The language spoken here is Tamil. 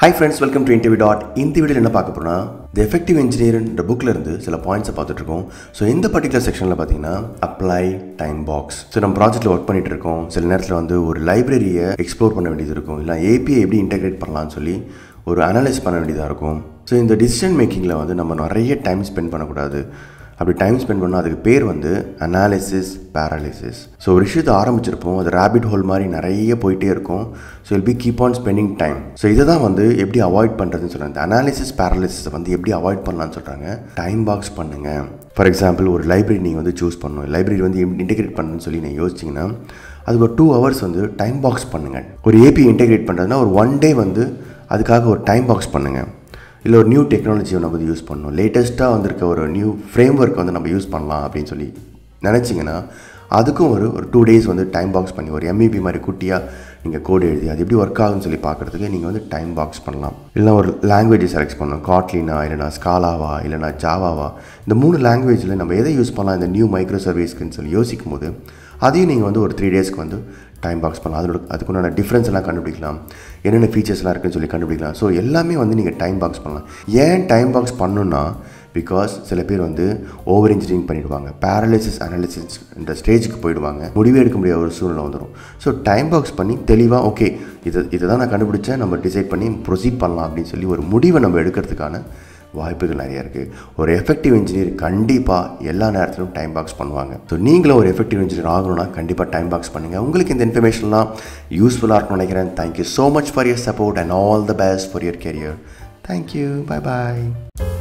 hi friends welcome to interview dot இந்த வீடியோவில் என்ன பார்க்க போறோம்னா த எஃபெக்டிவ் இன்ஜினியர்ன்ற புக்கில் இருந்து சில பாயிண்ட்ஸை பார்த்துட்டு இருக்கோம் ஸோ இந்த பர்டிகுலர் செக்ஷனில் பார்த்தீங்கன்னா அப்ளை டைம் பாக்ஸ் ஸோ நம்ம ப்ராஜெக்ட்டில் ஒர்க் பண்ணிட்டு இருக்கோம் சில நேரத்தில் வந்து ஒரு லைப்ரரியை எக்ஸ்ப்ளோர் பண்ண வேண்டியது இருக்கும் இல்லை ஏபிஐ எப்படி இன்டெகிரேட் பண்ணலாம்னு சொல்லி ஒரு அனலைஸ் பண்ண வேண்டியதாக இருக்கும் ஸோ இந்த டிசிஷன் மேக்கிங்கில் வந்து நம்ம நிறைய டைம் ஸ்பெண்ட் பண்ணக்கூடாது அப்படி டைம் ஸ்பெண்ட் பண்ணால் அதுக்கு பேர் வந்து அனாலிசிஸ் பேரலிசிஸ் ஸோ ஒரு விஷயத்தை ஆரம்பிச்சிருப்போம் அது ரேபிட் ஹோல் மாதிரி நிறைய போயிட்டே இருக்கும் so will be keep on spending time so இதை தான் வந்து எப்படி அவாய்ட் பண்ணுறதுன்னு சொல்கிறாங்க இந்த அனாலிசிஸ் பேரலிசிஸை வந்து எப்படி அவாய்ட் பண்ணலாம்னு சொல்கிறாங்க டைம் பாக்ஸ் பண்ணுங்கள் ஃபார் எக்ஸாம்பிள் ஒரு லைப்ரரி நீங்கள் வந்து சூஸ் பண்ணணும் லைப்ரரி வந்து இன்டெகிரேட் பண்ணுன்னு சொல்லி நீங்கள் யோசிச்சிங்கன்னா அதுக்கு ஒரு டூ ஹவர்ஸ் வந்து டைம் பாக்ஸ் பண்ணுங்கள் ஒரு ஏபி இன்டெகிரேட் பண்ணுறதுனா ஒரு ஒன் டே வந்து அதுக்காக ஒரு டைம் பாக்ஸ் பண்ணுங்கள் இல்லை ஒரு நியூ டெக்னாலஜியை நம்ம வந்து யூஸ் பண்ணணும் லேட்டஸ்ட்டாக வந்திருக்க ஒரு நியூ ஃப்ரேம் ஒர்க் வந்து நம்ம யூஸ் பண்ணலாம் அப்படின்னு சொல்லி நினச்சிங்கன்னா அதுக்கும் ஒரு ஒரு டூ டேஸ் வந்து டைம் பாக்ஸ் பண்ணி ஒரு எம்இபி மாதிரி குட்டியாக நீங்கள் கோடு எழுதி அது எப்படி ஒர்க் ஆகுன்னு சொல்லி பார்க்குறதுக்கு நீங்கள் வந்து டைம் பாக்ஸ் பண்ணலாம் இல்லைனா ஒரு லாங்குவேஜை செலக்ட் பண்ணணும் காட்லினா இல்லைனா ஸ்காலாவா இல்லைனா ஜாவாவா இந்த மூணு லாங்குவேஜில் நம்ம எதை யூஸ் பண்ணலாம் இந்த நியூ மைக்ரோ சர்வீஸ்க்குன்னு சொல்லி யோசிக்கும் போது அதையும் நீங்கள் வந்து ஒரு த்ரீ டேஸ்க்கு வந்து டைம் பாக்ஸ் பண்ணலாம் அதோட அதுக்குண்டான டிஃப்ரென்ஸ் எல்லாம் கண்டுபிடிக்கலாம் என்னென்ன ஃபீச்சர்ஸ்லாம் இருக்குன்னு சொல்லி கண்டுபிடிக்கலாம் ஸோ எல்லாமே வந்து நீங்கள் டைம் பாக்ஸ் பண்ணலாம் ஏன் டைம் பாக்ஸ் பண்ணணுன்னா பிகாஸ் சில பேர் வந்து ஓவர் இன்ஜினியரிங் பண்ணிடுவாங்க பேரலிசிஸ் அனாலிசிஸ் என்ற ஸ்டேஜுக்கு போயிடுவாங்க முடிவே எடுக்க முடியாத ஒரு சூழ்நிலை வந்துடும் ஸோ டைம் பாக்ஸ் பண்ணி தெளிவாக ஓகே இதை இதை தான் நான் கண்டுபிடிச்சேன் நம்ம டிசைட் பண்ணி ப்ரொசீட் பண்ணலாம் அப்படின்னு சொல்லி ஒரு முடிவை நம்ம எடுக்கிறதுக்கான வாய்ப்புகள் நிறைய இருக்குது ஒரு எஃபெக்டிவ் இன்ஜினியர் கண்டிப்பாக எல்லா நேரத்திலும் டைம் பாக்ஸ் பண்ணுவாங்க ஸோ நீங்களும் ஒரு எஃபெக்டிவ் இன்ஜினியர் ஆகணும்னா கண்டிப்பாக டைம் பாக்ஸ் பண்ணுங்கள் உங்களுக்கு இந்த இன்ஃபர்மேஷன்லாம் யூஸ்ஃபுல்லாக இருக்கும்னு நினைக்கிறேன் thank you so much for your support and all the best for your career thank you bye bye